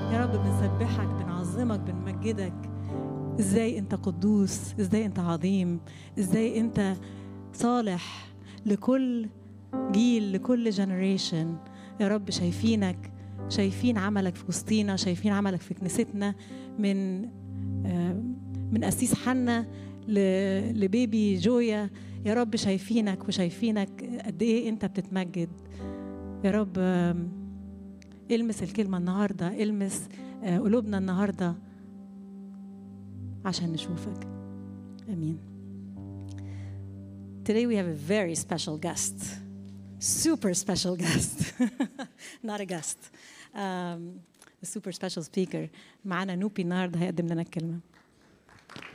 يا رب بنسبحك بنعظمك بنمجدك ازاي انت قدوس ازاي انت عظيم ازاي انت صالح لكل جيل لكل جنريشن يا رب شايفينك شايفين عملك في وسطينا شايفين عملك في كنيستنا من آه، من قسيس حنا ل- لبيبي جويا يا رب شايفينك وشايفينك قد ايه انت بتتمجد يا رب آم، المس الكلمة النهاردة المس آه، قلوبنا النهاردة عشان نشوفك امين Today we have a very special guest. Super special guest. Not a guest. Um, a super special speaker. معانا نوبي النهارده هيقدم لنا الكلمة.